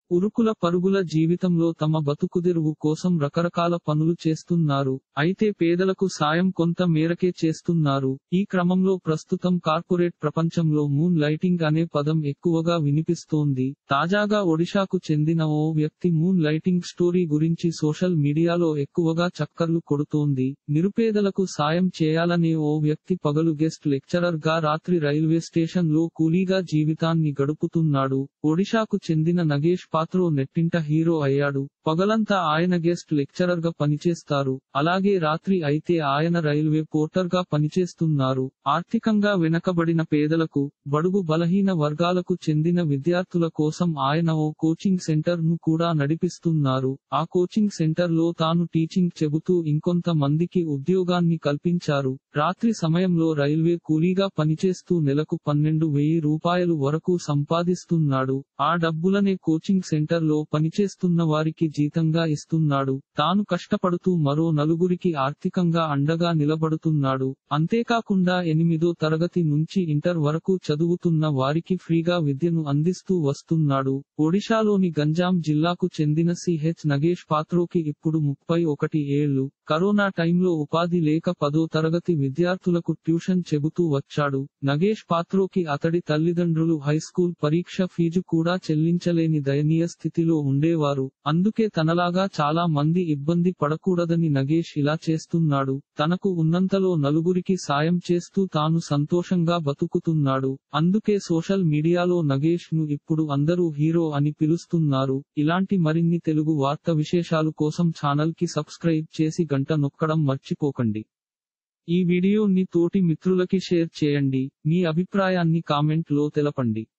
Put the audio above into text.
ఉరుకుల పరుగుల జీవితంలో తమ బతుకుదెరువు కోసం రకరకాల పనులు చేస్తున్నారు అయితే పేదలకు సాయం కొంత మేరకే చేస్తున్నారు ఈ క్రమంలో ప్రస్తుతం కార్పొరేట్ ప్రపంచంలో మూన్ లైటింగ్ అనే పదం ఎక్కువగా వినిపిస్తోంది తాజాగా ఒడిశాకు చెందిన ఓ వ్యక్తి మూన్ లైటింగ్ స్టోరీ గురించి సోషల్ మీడియాలో ఎక్కువగా చక్కర్లు కొడుతోంది నిరుపేదలకు సాయం చేయాలనే ఓ వ్యక్తి పగలు గెస్ట్ లెక్చరర్ గా రాత్రి రైల్వే స్టేషన్ లో కూలీగా జీవితాన్ని గడుపుతున్నాడు ఒడిశాకు చెందిన నగేష్ పాత్రో నెట్టింట హీరో అయ్యాడు పగలంతా ఆయన గెస్ట్ లెక్చరర్ గా పనిచేస్తారు అలాగే రాత్రి అయితే ఆయన రైల్వే పోర్టర్ గా పనిచేస్తున్నారు ఆర్థికంగా వెనకబడిన పేదలకు బడుగు బలహీన వర్గాలకు చెందిన విద్యార్థుల కోసం ఆయన ఓ కోచింగ్ సెంటర్ ను కూడా నడిపిస్తున్నారు ఆ కోచింగ్ సెంటర్ లో తాను టీచింగ్ చెబుతూ ఇంకొంత మందికి ఉద్యోగాన్ని కల్పించారు రాత్రి సమయంలో రైల్వే కూలీగా పనిచేస్తూ నెలకు పన్నెండు వెయ్యి రూపాయలు వరకు సంపాదిస్తున్నాడు ఆ డబ్బులనే కోచింగ్ సెంటర్ లో పనిచేస్తున్న వారికి జీతంగా ఇస్తున్నాడు తాను కష్టపడుతూ మరో నలుగురికి ఆర్థికంగా అండగా నిలబడుతున్నాడు అంతేకాకుండా ఎనిమిదో తరగతి నుంచి ఇంటర్ వరకు చదువుతున్న వారికి ఫ్రీగా విద్యను అందిస్తూ వస్తున్నాడు ఒడిశాలోని గంజాం జిల్లాకు చెందిన సిహెచ్ నగేష్ పాత్రోకి ఇప్పుడు ముప్పై ఒకటి ఏళ్లు కరోనా టైంలో ఉపాధి లేక పదో తరగతి విద్యార్థులకు ట్యూషన్ చెబుతూ వచ్చాడు నగేష్ పాత్రోకి అతడి తల్లిదండ్రులు హైస్కూల్ పరీక్ష ఫీజు కూడా చెల్లించలేని దయనీయ స్థితిలో ఉండేవారు అందుకే తనలాగా చాలా మంది ఇబ్బంది పడకూడదని నగేష్ ఇలా చేస్తున్నాడు తనకు ఉన్నంతలో నలుగురికి సాయం చేస్తూ తాను సంతోషంగా బతుకుతున్నాడు అందుకే సోషల్ మీడియాలో నగేష్ ను ఇప్పుడు అందరూ హీరో అని పిలుస్తున్నారు ఇలాంటి మరిన్ని తెలుగు వార్త విశేషాలు కోసం ఛానల్ కి సబ్స్క్రైబ్ చేసి గంట నొక్కడం మర్చిపోకండి ఈ వీడియోని తోటి మిత్రులకి షేర్ చేయండి మీ అభిప్రాయాన్ని కామెంట్ లో తెలపండి